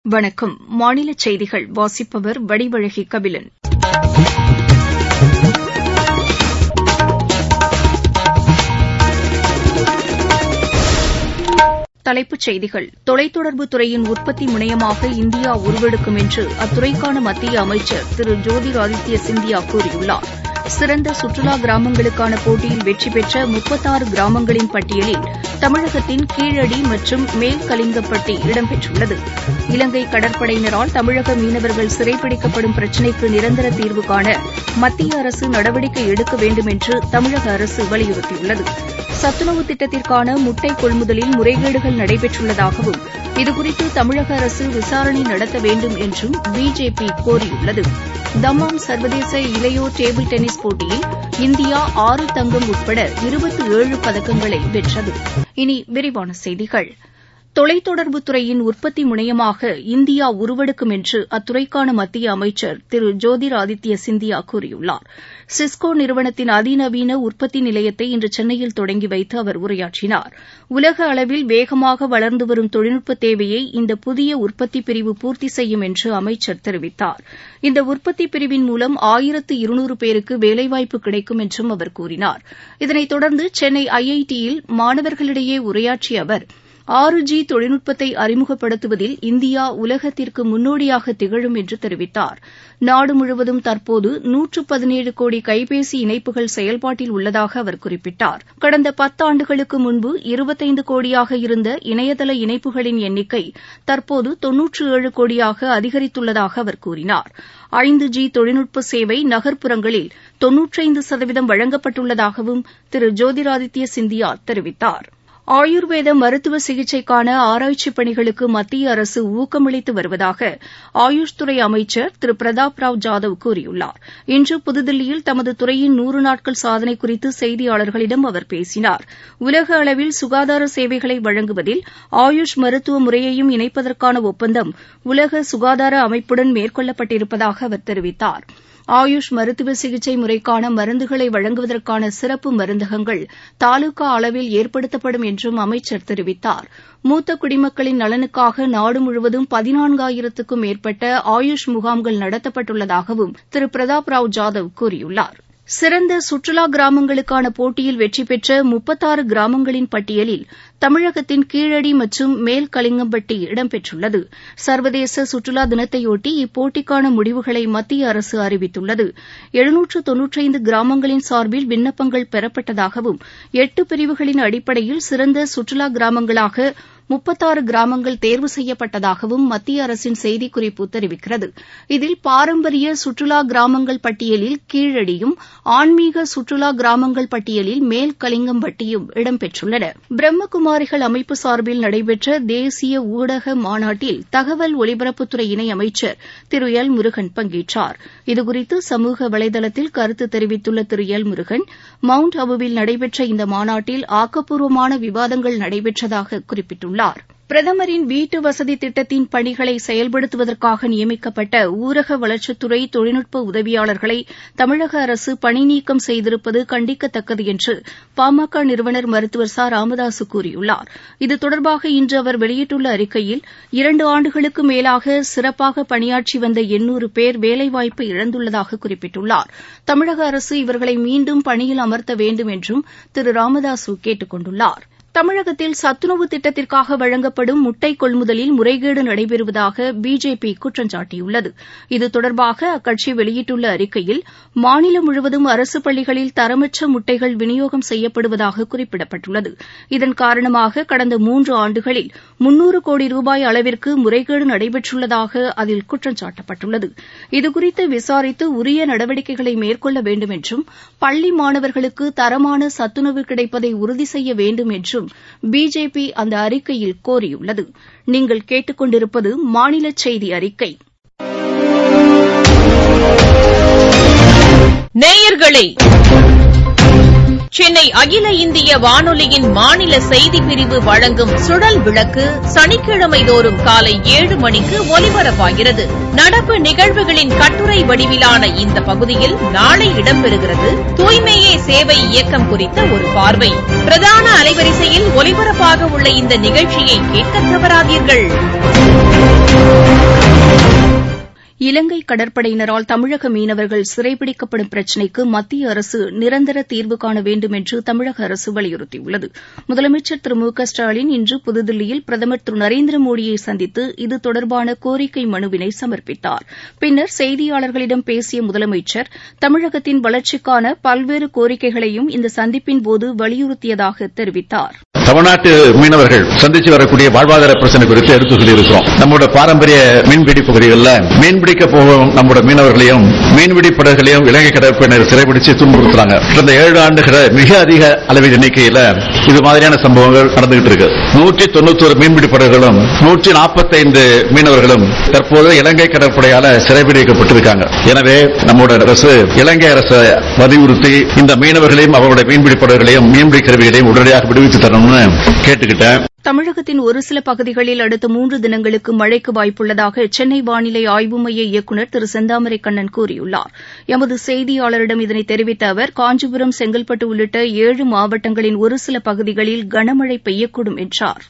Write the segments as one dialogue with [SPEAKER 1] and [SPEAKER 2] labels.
[SPEAKER 1] வணக்கம் மாநிலச் செய்திகள் வாசிப்பவர் வடிவழகி கபிலன் தலைப்புச் செய்திகள் தொலைத்தொடர்புத் துறையின் உற்பத்தி முனையமாக இந்தியா உருவெடுக்கும் என்று அத்துறைக்கான மத்திய அமைச்சர் திரு ஜோதிராதித்ய சிந்தியா கூறியுள்ளார் சிறந்த சுற்றுலா கிராமங்களுக்கான போட்டியில் வெற்றி பெற்ற முப்பத்தாறு கிராமங்களின் பட்டியலில் தமிழகத்தின் கீழடி மற்றும் மேல்கலிங்கப்பட்டி இடம்பெற்றுள்ளது இலங்கை கடற்படையினரால் தமிழக மீனவர்கள் சிறைப்பிடிக்கப்படும் பிரச்சினைக்கு நிரந்தர தீர்வு காண மத்திய அரசு நடவடிக்கை எடுக்க வேண்டும் என்று தமிழக அரசு வலியுறுத்தியுள்ளது சத்துணவு திட்டத்திற்கான முட்டை கொள்முதலில் முறைகேடுகள் நடைபெற்றுள்ளதாகவும் இதுகுறித்து தமிழக அரசு விசாரணை நடத்த வேண்டும் என்றும் பிஜேபி கோரியுள்ளது தம்மாம் சர்வதேச இளையோர் டேபிள் டென்னிஸ் போட்டியில் இந்தியா ஆறு தங்கம் உட்பட இருபத்து ஏழு பதக்கங்களை வென்றது இனி விரிவான செய்திகள் தொலைத்தொடர்புத் துறையின் உற்பத்தி முனையமாக இந்தியா உருவெடுக்கும் என்று அத்துறைக்கான மத்திய அமைச்சர் திரு ஜோதிராதித்ய சிந்தியா கூறியுள்ளார் சிஸ்கோ நிறுவனத்தின் அதிநவீன உற்பத்தி நிலையத்தை இன்று சென்னையில் தொடங்கி வைத்து அவர் உரையாற்றினார் உலக அளவில் வேகமாக வளர்ந்து வரும் தொழில்நுட்ப தேவையை இந்த புதிய உற்பத்தி பிரிவு பூர்த்தி செய்யும் என்று அமைச்சர் தெரிவித்தார் இந்த உற்பத்தி பிரிவின் மூலம் ஆயிரத்து இருநூறு பேருக்கு வேலைவாய்ப்பு கிடைக்கும் என்றும் அவர் கூறினார் இதனைத் தொடர்ந்து சென்னை ஐஐடியில் மாணவர்களிடையே உரையாற்றிய அவர் ஆறு ஜி தொழில்நுட்பத்தை அறிமுகப்படுத்துவதில் இந்தியா உலகத்திற்கு முன்னோடியாக திகழும் என்று தெரிவித்தார் நாடு முழுவதும் தற்போது நூற்று பதினேழு கோடி கைபேசி இணைப்புகள் செயல்பாட்டில் உள்ளதாக அவர் குறிப்பிட்டார் கடந்த பத்தாண்டுகளுக்கு முன்பு இருபத்தைந்து கோடியாக இருந்த இணையதள இணைப்புகளின் எண்ணிக்கை தற்போது தொன்னூற்று ஏழு கோடியாக அதிகரித்துள்ளதாக அவர் கூறினார் ஐந்து ஜி தொழில்நுட்ப சேவை நகர்ப்புறங்களில் தொன்னூற்றைந்து சதவீதம் வழங்கப்பட்டுள்ளதாகவும் திரு ஜோதிராதித்ய சிந்தியா தெரிவித்தாா் ஆயுர்வேத மருத்துவ சிகிச்சைக்கான ஆராய்ச்சிப் பணிகளுக்கு மத்திய அரசு ஊக்கமளித்து வருவதாக ஆயுஷ் துறை அமைச்சர் திரு பிரதாப் ராவ் ஜாதவ் கூறியுள்ளார் இன்று புதுதில்லியில் தமது துறையின் நூறு நாட்கள் சாதனை குறித்து செய்தியாளர்களிடம் அவர் பேசினார் உலக அளவில் சுகாதார சேவைகளை வழங்குவதில் ஆயுஷ் மருத்துவ முறையையும் இணைப்பதற்கான ஒப்பந்தம் உலக சுகாதார அமைப்புடன் மேற்கொள்ளப்பட்டிருப்பதாக அவர் தெரிவித்தார் ஆயுஷ் மருத்துவ சிகிச்சை முறைக்கான மருந்துகளை வழங்குவதற்கான சிறப்பு மருந்தகங்கள் தாலுகா அளவில் ஏற்படுத்தப்படும் என்றும் அமைச்சர் தெரிவித்தார் மூத்த குடிமக்களின் நலனுக்காக நாடு முழுவதும் பதினான்காயிரத்துக்கும் மேற்பட்ட ஆயுஷ் முகாம்கள் நடத்தப்பட்டுள்ளதாகவும் திரு பிரதாப் ராவ் ஜாதவ் கூறியுள்ளார் சிறந்த சுற்றுலா கிராமங்களுக்கான போட்டியில் வெற்றி பெற்ற முப்பத்தாறு கிராமங்களின் பட்டியலில் தமிழகத்தின் கீழடி மற்றும் மேல்கலிங்கம்பட்டி இடம்பெற்றுள்ளது சர்வதேச சுற்றுலா தினத்தையொட்டி இப்போட்டிக்கான முடிவுகளை மத்திய அரசு அறிவித்துள்ளது எழுநூற்று தொன்னூற்றைந்து கிராமங்களின் சார்பில் விண்ணப்பங்கள் பெறப்பட்டதாகவும் எட்டு பிரிவுகளின் அடிப்படையில் சிறந்த சுற்றுலா கிராமங்களாக முப்பத்தாறு கிராமங்கள் தேர்வு செய்யப்பட்டதாகவும் மத்திய அரசின் செய்திக்குறிப்பு தெரிவிக்கிறது இதில் பாரம்பரிய சுற்றுலா கிராமங்கள் பட்டியலில் கீழடியும் ஆன்மீக சுற்றுலா கிராமங்கள் பட்டியலில் மேல்கலிங்கம்பட்டியும் இடம்பெற்றுள்ளன பிரம்மகுமாரிகள் அமைப்பு சார்பில் நடைபெற்ற தேசிய ஊடக மாநாட்டில் தகவல் ஒலிபரப்புத்துறை இணை அமைச்சர் திரு எல் முருகன் பங்கேற்றார் இதுகுறித்து சமூக வலைதளத்தில் கருத்து தெரிவித்துள்ள திரு எல் முருகன் மவுண்ட் அபுவில் நடைபெற்ற இந்த மாநாட்டில் ஆக்கப்பூர்வமான விவாதங்கள் நடைபெற்றதாக குறிப்பிட்டுள்ளார் பிரதமரின் வீட்டு வசதி திட்டத்தின் பணிகளை செயல்படுத்துவதற்காக நியமிக்கப்பட்ட ஊரக வளர்ச்சித்துறை தொழில்நுட்ப உதவியாளர்களை தமிழக அரசு பணிநீக்கம் செய்திருப்பது கண்டிக்கத்தக்கது என்று பாமக நிறுவனர் மருத்துவர் ச ராமதாசு கூறியுள்ளார் இது தொடர்பாக இன்று அவர் வெளியிட்டுள்ள அறிக்கையில் இரண்டு ஆண்டுகளுக்கு மேலாக சிறப்பாக பணியாற்றி வந்த எண்ணூறு பேர் வேலைவாய்ப்பை இழந்துள்ளதாக குறிப்பிட்டுள்ளார் தமிழக அரசு இவர்களை மீண்டும் பணியில் அமர்த்த வேண்டும் என்றும் திரு ராமதாசு கேட்டுக் கொண்டுள்ளார் தமிழகத்தில் சத்துணவு திட்டத்திற்காக வழங்கப்படும் முட்டை கொள்முதலில் முறைகேடு நடைபெறுவதாக பிஜேபி குற்றம் சாட்டியுள்ளது இது தொடர்பாக அக்கட்சி வெளியிட்டுள்ள அறிக்கையில் மாநிலம் முழுவதும் அரசு பள்ளிகளில் தரமற்ற முட்டைகள் விநியோகம் செய்யப்படுவதாக குறிப்பிடப்பட்டுள்ளது இதன் காரணமாக கடந்த மூன்று ஆண்டுகளில் முன்னூறு கோடி ரூபாய் அளவிற்கு முறைகேடு நடைபெற்றுள்ளதாக அதில் குற்றம் சாட்டப்பட்டுள்ளது இதுகுறித்து விசாரித்து உரிய நடவடிக்கைகளை மேற்கொள்ள வேண்டும் என்றும் பள்ளி மாணவர்களுக்கு தரமான சத்துணவு கிடைப்பதை உறுதி செய்ய வேண்டும் என்றும் என்றும் பிஜேபி அந்த அறிக்கையில் கோரியுள்ளது நீங்கள் கேட்டுக்கொண்டிருப்பது மாநில செய்தி அறிக்கை
[SPEAKER 2] நேயர்களே சென்னை அகில இந்திய வானொலியின் மாநில செய்திப் பிரிவு வழங்கும் சுழல் விளக்கு சனிக்கிழமை தோறும் காலை ஏழு மணிக்கு ஒலிபரப்பாகிறது நடப்பு நிகழ்வுகளின் கட்டுரை வடிவிலான இந்த பகுதியில் நாளை இடம்பெறுகிறது தூய்மையே சேவை இயக்கம் குறித்த ஒரு பார்வை பிரதான அலைவரிசையில் ஒலிபரப்பாக உள்ள இந்த நிகழ்ச்சியை கேட்க தவறாதீர்கள்
[SPEAKER 1] இலங்கை கடற்படையினரால் தமிழக மீனவர்கள் சிறைபிடிக்கப்படும் பிரச்சினைக்கு மத்திய அரசு நிரந்தர தீர்வு காண வேண்டும் என்று தமிழக அரசு வலியுறுத்தியுள்ளது முதலமைச்சர் திரு மு க ஸ்டாலின் இன்று புதுதில்லியில் பிரதமர் திரு நரேந்திர மோடியை சந்தித்து இது தொடர்பான கோரிக்கை மனுவினை சமர்ப்பித்தார் பின்னர் செய்தியாளர்களிடம் பேசிய முதலமைச்சர் தமிழகத்தின் வளர்ச்சிக்கான பல்வேறு கோரிக்கைகளையும் இந்த சந்திப்பின்போது வலியுறுத்தியதாக தெரிவித்தார்
[SPEAKER 3] தமிழ்நாட்டு மீனவர்கள் சந்திச்சு வரக்கூடிய வாழ்வாதார பிரச்சனை குறித்து எடுத்து சொல்லியிருக்கிறோம் நம்முடைய பாரம்பரிய மீன்பிடி பகுதிகளில் மீன்பிடிக்க போகும் நம்முடைய மீனவர்களையும் மீன்பிடி படகுகளையும் இலங்கை கடற்படையினர் சிறைபிடிச்சு துன்புறுத்துறாங்க கடந்த ஏழு ஆண்டுகள மிக அதிக அளவில் எண்ணிக்கையில இது மாதிரியான சம்பவங்கள் நடந்துகிட்டு இருக்கு நூற்றி தொண்ணூத்தொரு மீன்பிடி படகுகளும் நூற்றி நாற்பத்தைந்து மீனவர்களும் தற்போது இலங்கை கடற்படையால சிறைபிடிக்கப்பட்டிருக்காங்க எனவே நம்முடைய அரசு இலங்கை அரசை வலியுறுத்தி இந்த மீனவர்களையும் அவருடைய மீன்பிடி படகுகளையும் மீன்பிடி கருவிகளையும் உடனடியாக விடுவித்து தரணும்னு கேட்டுக்கிட்டேன்
[SPEAKER 1] தமிழகத்தின் ஒரு சில பகுதிகளில் அடுத்த மூன்று தினங்களுக்கு மழைக்கு வாய்ப்புள்ளதாக சென்னை வானிலை ஆய்வு மைய இயக்குநர் திரு செந்தாமரை கண்ணன் கூறியுள்ளார் எமது செய்தியாளரிடம் இதனை தெரிவித்த அவர் காஞ்சிபுரம் செங்கல்பட்டு உள்ளிட்ட ஏழு மாவட்டங்களின் ஒரு சில பகுதிகளில் கனமழை பெய்யக்கூடும் என்றார்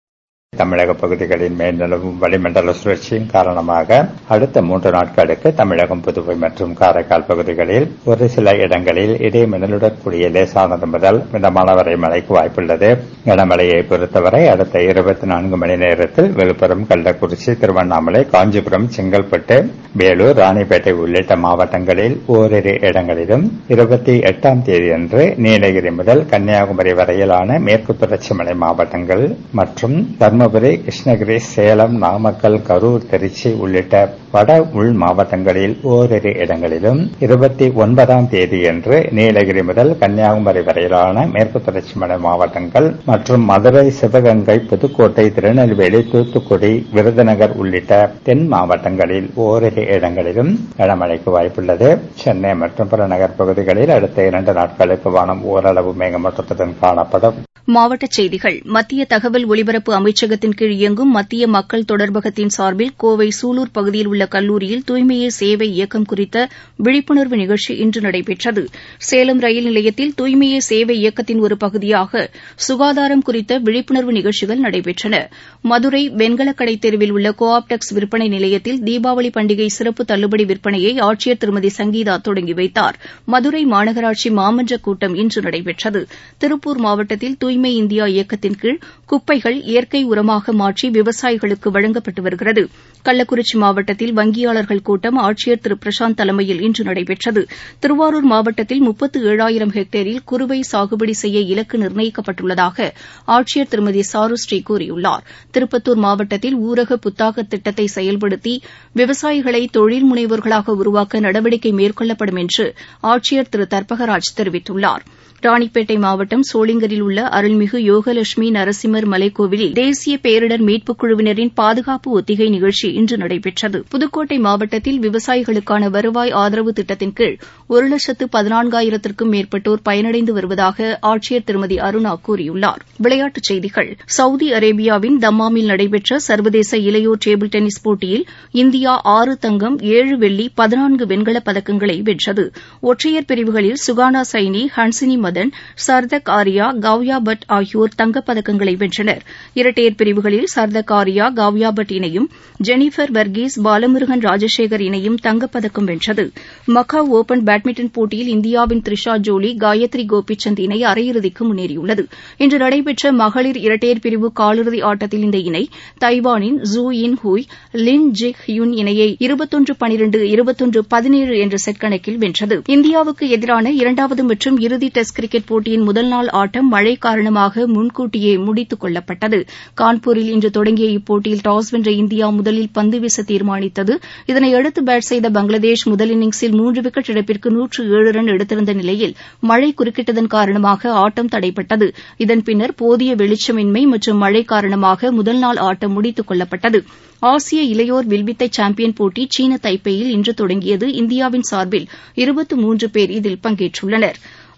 [SPEAKER 4] தமிழக பகுதிகளின் மேல்நிலவும் வளிமண்டல சுழற்சியின் காரணமாக அடுத்த மூன்று நாட்களுக்கு தமிழகம் புதுவை மற்றும் காரைக்கால் பகுதிகளில் ஒரு சில இடங்களில் இடைமின்னலுடன் கூடிய லேசானது முதல் மிதமான வரை மழைக்கு வாய்ப்புள்ளது கனமழையை பொறுத்தவரை அடுத்த இருபத்தி நான்கு மணி நேரத்தில் விழுப்புரம் கள்ளக்குறிச்சி திருவண்ணாமலை காஞ்சிபுரம் செங்கல்பட்டு வேலூர் ராணிப்பேட்டை உள்ளிட்ட மாவட்டங்களில் ஓரிரு இடங்களிலும் இருபத்தி எட்டாம் தேதியன்று நீலகிரி முதல் கன்னியாகுமரி வரையிலான மேற்கு தொடர்ச்சி மலை மாவட்டங்கள் மற்றும் தருமபுரி கிருஷ்ணகிரி சேலம் நாமக்கல் கரூர் திருச்சி உள்ளிட்ட வட உள் மாவட்டங்களில் ஓரிரு இடங்களிலும் இருபத்தி ஒன்பதாம் தேதியன்று நீலகிரி முதல் கன்னியாகுமரி வரையிலான மேற்கு தொடர்ச்சி மலை மாவட்டங்கள் மற்றும் மதுரை சிவகங்கை புதுக்கோட்டை திருநெல்வேலி தூத்துக்குடி விருதுநகர் உள்ளிட்ட தென் மாவட்டங்களில் ஓரிரு இடங்களிலும் கனமழைக்கு வாய்ப்புள்ளது சென்னை மற்றும் புறநகர் பகுதிகளில் அடுத்த இரண்டு நாட்களுக்கு வானம் ஓரளவு மேகமூட்டத்துடன் காணப்படும்
[SPEAKER 1] மாவட்டச் செய்திகள் மத்திய தகவல் ஒலிபரப்பு அமைச்சகத்தின் கீழ் இயங்கும் மத்திய மக்கள் தொடர்பகத்தின் சார்பில் கோவை சூலூர் பகுதியில் உள்ள கல்லூரியில் தூய்மையே சேவை இயக்கம் குறித்த விழிப்புணர்வு நிகழ்ச்சி இன்று நடைபெற்றது சேலம் ரயில் நிலையத்தில் தூய்மையே சேவை இயக்கத்தின் ஒரு பகுதியாக சுகாதாரம் குறித்த விழிப்புணர்வு நிகழ்ச்சிகள் நடைபெற்றன மதுரை வெண்கலக்கடை தெருவில் உள்ள கோ ஆப்டெக்ஸ் விற்பனை நிலையத்தில் தீபாவளி பண்டிகை சிறப்பு தள்ளுபடி விற்பனையை ஆட்சியர் திருமதி சங்கீதா தொடங்கி வைத்தார் மதுரை மாநகராட்சி மாமன்ற கூட்டம் இன்று நடைபெற்றது திருப்பூர் மாவட்டத்தில் தூய்மை இந்தியா இயக்கத்தின் கீழ் குப்பைகள் இயற்கை உரமாக மாற்றி விவசாயிகளுக்கு வழங்கப்பட்டு வருகிறது கள்ளக்குறிச்சி மாவட்டத்தில் வங்கியாளர்கள் கூட்டம் ஆட்சியர் திரு பிரசாந்த் தலைமையில் இன்று நடைபெற்றது திருவாரூர் மாவட்டத்தில் முப்பத்து ஏழாயிரம் ஹெக்டேரில் குறுவை சாகுபடி செய்ய இலக்கு நிர்ணயிக்கப்பட்டுள்ளதாக ஆட்சியர் திருமதி சாருஸ்ரீ கூறியுள்ளார் திருப்பத்தூர் மாவட்டத்தில் ஊரக புத்தாக்க திட்டத்தை செயல்படுத்தி விவசாயிகளை தொழில் முனைவோர்களாக உருவாக்க நடவடிக்கை மேற்கொள்ளப்படும் என்று ஆட்சியர் திரு தர்பகராஜ் தெரிவித்துள்ளார் ராணிப்பேட்டை மாவட்டம் சோளிங்கரில் உள்ள அருள்மிகு யோகலட்சுமி நரசிம்மர் மலைக்கோவிலில் தேசிய பேரிடர் மீட்புக் குழுவினரின் பாதுகாப்பு ஒத்திகை நிகழ்ச்சி இன்று நடைபெற்றது புதுக்கோட்டை மாவட்டத்தில் விவசாயிகளுக்கான வருவாய் ஆதரவு திட்டத்தின் கீழ் ஒரு லட்சத்து பதினான்காயிரத்திற்கும் மேற்பட்டோர் பயனடைந்து வருவதாக ஆட்சியர் திருமதி அருணா கூறியுள்ளார் விளையாட்டுச் செய்திகள் சவுதி அரேபியாவின் தம்மாமில் நடைபெற்ற சர்வதேச இளையோர் டேபிள் டென்னிஸ் போட்டியில் இந்தியா ஆறு தங்கம் ஏழு வெள்ளி பதினான்கு வெண்கலப் பதக்கங்களை வென்றது ஒற்றையர் பிரிவுகளில் சுகானா சைனி ஹன்சினி மதன் சர்தக் ஆரியா கவ்யா பட் ஆகியோர் தங்கப்பதக்கங்களை வென்றனர் இரட்டையர் பிரிவுகளில் சர்தக் ஆரியா கவ்யா பட் இணையும் ஜெனிஃபர் வர்கீஸ் பாலமுருகன் ராஜசேகர் இணையும் தங்கப்பதக்கம் வென்றது மக்காவ் ஒபன் பேட்மிண்டன் போட்டியில் இந்தியாவின் த்ரிஷா ஜோலி காயத்ரி கோபிசந்த் இணை அரையிறுதிக்கு முன்னேறியுள்ளது இன்று நடைபெற்ற மகளிர் இரட்டையர் பிரிவு காலிறுதி ஆட்டத்தில் இந்த இணை தைவானின் Hsu Yin Hui Lin Jhih Yun இணையை இருபத்தொன்று பனிரெண்டு இருபத்தொன்று பதினேழு என்ற செட் கணக்கில் வென்றது இந்தியாவுக்கு எதிரான இரண்டாவது மற்றும் இறுதி டெஸ்ட் கிரிக்கெட் போட்டியின் முதல் நாள் ஆட்டம் மழை காரணமாக முன்கூட்டியே முடித்துக் கொள்ளப்பட்டது கான்பூரில் இன்று தொடங்கிய இப்போட்டியில் டாஸ் வென்ற இந்தியா முதலில் பந்து வீச தீர்மானித்தது இதனையடுத்து பேட் செய்த பங்களாதேஷ் முதல் இன்னிங்ஸில் மூன்று விக்கெட் இழப்பிற்கு நூற்று ஏழு ரன் எடுத்திருந்த நிலையில் மழை குறுக்கிட்டதன் காரணமாக ஆட்டம் தடைப்பட்டது இதன் பின்னர் போதிய வெளிச்சமின்மை மற்றும் மழை காரணமாக முதல் நாள் ஆட்டம் முடித்துக் கொள்ளப்பட்டது ஆசிய இளையோர் வில்வித்தை சாம்பியன் போட்டி சீன தைப்பேயில் இன்று தொடங்கியது இந்தியாவின் சார்பில் இருபத்து மூன்று பேர் இதில் பங்கேற்றுள்ளனா்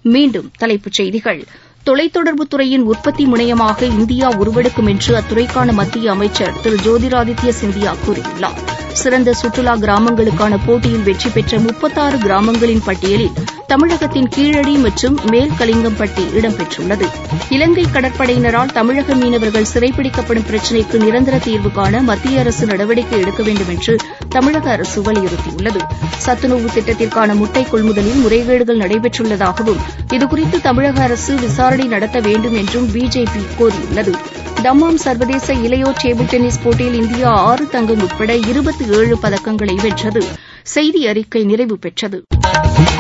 [SPEAKER 1] மீண்டும் தலைப்புச் செய்திகள் தொலைத்தொடர்புத் துறையின் உற்பத்தி முனையமாக இந்தியா உருவெடுக்கும் என்று அத்துறைக்கான மத்திய அமைச்சர் திரு ஜோதிராதித்ய சிந்தியா கூறியுள்ளார் சிறந்த சுற்றுலா கிராமங்களுக்கான போட்டியில் வெற்றி பெற்ற முப்பத்தாறு கிராமங்களின் பட்டியலில் தமிழகத்தின் கீழடி மற்றும் மேல் கலிங்கம்பட்டி இடம்பெற்றுள்ளது இலங்கை கடற்படையினரால் தமிழக மீனவர்கள் சிறைப்பிடிக்கப்படும் பிரச்சினைக்கு நிரந்தர தீர்வு காண மத்திய அரசு நடவடிக்கை எடுக்க வேண்டும் என்று தமிழக அரசு வலியுறுத்தியுள்ளது சத்துணவு திட்டத்திற்கான முட்டை கொள்முதலில் முறைகேடுகள் நடைபெற்றுள்ளதாகவும் இதுகுறித்து தமிழக அரசு விசாரணை நடத்த வேண்டும் என்றும் பிஜேபி கோரியுள்ளது தம்மாம் சர்வதேச இளையோர் டேபிள் டென்னிஸ் போட்டியில் இந்தியா ஆறு தங்கம் உட்பட இருபத்தி ஏழு பதக்கங்களை வென்றது செய்தி அறிக்கை நிறைவு பெற்றது